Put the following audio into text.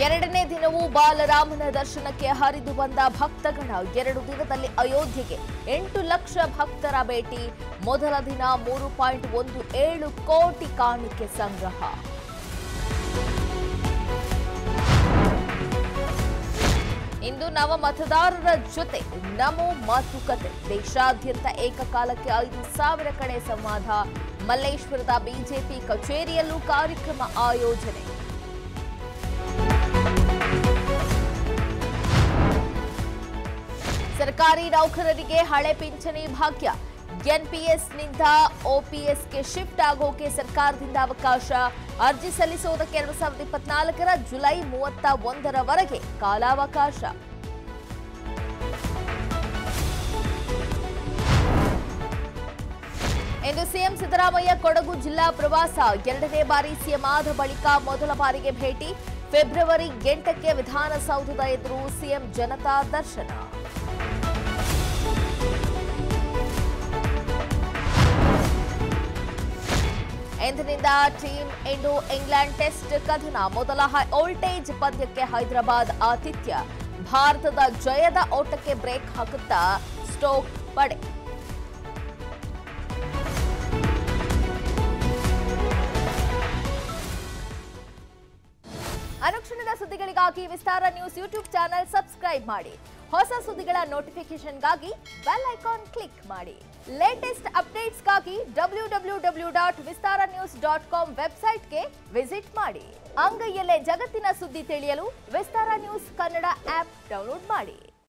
ಎರಡನೇ ದಿನವೂ ಬಾಲರಾಮನ ದರ್ಶನಕ್ಕೆ ಹರಿದು ಬಂದ ಭಕ್ತಗಣ ಎರಡು ದಿನದಲ್ಲಿ ಅಯೋಧ್ಯೆಗೆ ಎಂಟು ಲಕ್ಷ ಭಕ್ತರ ಭೇಟಿ ಮೊದಲ ದಿನ ಮೂರು ಪಾಯಿಂಟ್ ಒಂದು ಏಳು ಕೋಟಿ ಕಾಣಿಕೆ ಸಂಗ್ರಹ ಇಂದು ನವ ಮತದಾರರ ಜೊತೆ ನಮೋ ಮಾತುಕತೆ ದೇಶಾದ್ಯಂತ ಏಕಕಾಲಕ್ಕೆ ಐದು ಸಾವಿರ ಕಡೆ ಸಂವಾದ ಮಲ್ಲೇಶ್ವರದ ಬಿಜೆಪಿ ಕಚೇರಿಯಲ್ಲೂ ಕಾರ್ಯಕ್ರಮ ಆಯೋಜನೆ ಸರ್ಕಾರಿ ನೌಕರರಿಗೆ ಹಳೆ ಪಿಂಚಣಿ ಭಾಗ್ಯ ಎನ್ಪಿಎಸ್ನಿಂದ ಓಪಿಎಸ್ಗೆ ಶಿಫ್ಟ್ ಆಗೋಕೆ ಸರ್ಕಾರದಿಂದ ಅವಕಾಶ ಅರ್ಜಿ ಸಲ್ಲಿಸುವುದಕ್ಕೆ ಎರಡು ಸಾವಿರದ ಇಪ್ಪತ್ನಾಲ್ಕರ ಜುಲೈ ಮೂವತ್ತ ಒಂದರವರೆಗೆ ಕಾಲಾವಕಾಶ ಇಂದು ಸಿಎಂ ಸಿದ್ದರಾಮಯ್ಯ ಕೊಡಗು ಜಿಲ್ಲಾ ಪ್ರವಾಸ ಎರಡನೇ ಬಾರಿ ಸಿಎಂ ಆದ ಬಳಿಕ ಮೊದಲ ಬಾರಿಗೆ ಭೇಟಿ ಫೆಬ್ರವರಿ ಎಂಟಕ್ಕೆ ವಿಧಾನಸೌಧದ ಎದುರು ಸಿಎಂ ಜನತಾ ದರ್ಶನ ಇಂದಿನಿಂದ ಟೀಮ್ ಇಂಡೋ ಇಂಗ್ಲೆಂಡ್ ಟೆಸ್ಟ್ ಕದನ ಮೊದಲ ಹೈ ವೋಲ್ಟೇಜ್ ಪಂದ್ಯಕ್ಕೆ ಹೈದರಾಬಾದ್ ಆತಿಥ್ಯ ಭಾರತದ ಜಯದ ಓಟಕ್ಕೆ ಬ್ರೇಕ್ ಹಾಕುತ್ತಾ ಸ್ಟೋಕ್ ಪಡೆ ಅನುಕ್ಷಣದ ಸುದ್ದಿಗಳಿಗಾಗಿ Vistara news YouTube channel subscribe ಮಾಡಿ ಹೊಸ ಸುದ್ದಿಗಳ ನೋಟಿಫಿಕೇಶನ್ಗಾಗಿ ಬೆಲ್ ಐಕಾನ್ ಕ್ಲಿಕ್ ಮಾಡಿ ಲೇಟೆಸ್ಟ್ ಅಪ್ಡೇಟ್ಸ್ಗಾಗಿ W W W dot Vistara news dot com ವೆಬ್ಸೈಟ್ಗೆ ವಿಸಿಟ್ ಮಾಡಿ ಅಂಗೈಯಲ್ಲೇ ಜಗತ್ತಿನ ಸುದ್ದಿ ತಿಳಿಯಲು Vistara news Kannada app download ಮಾಡಿ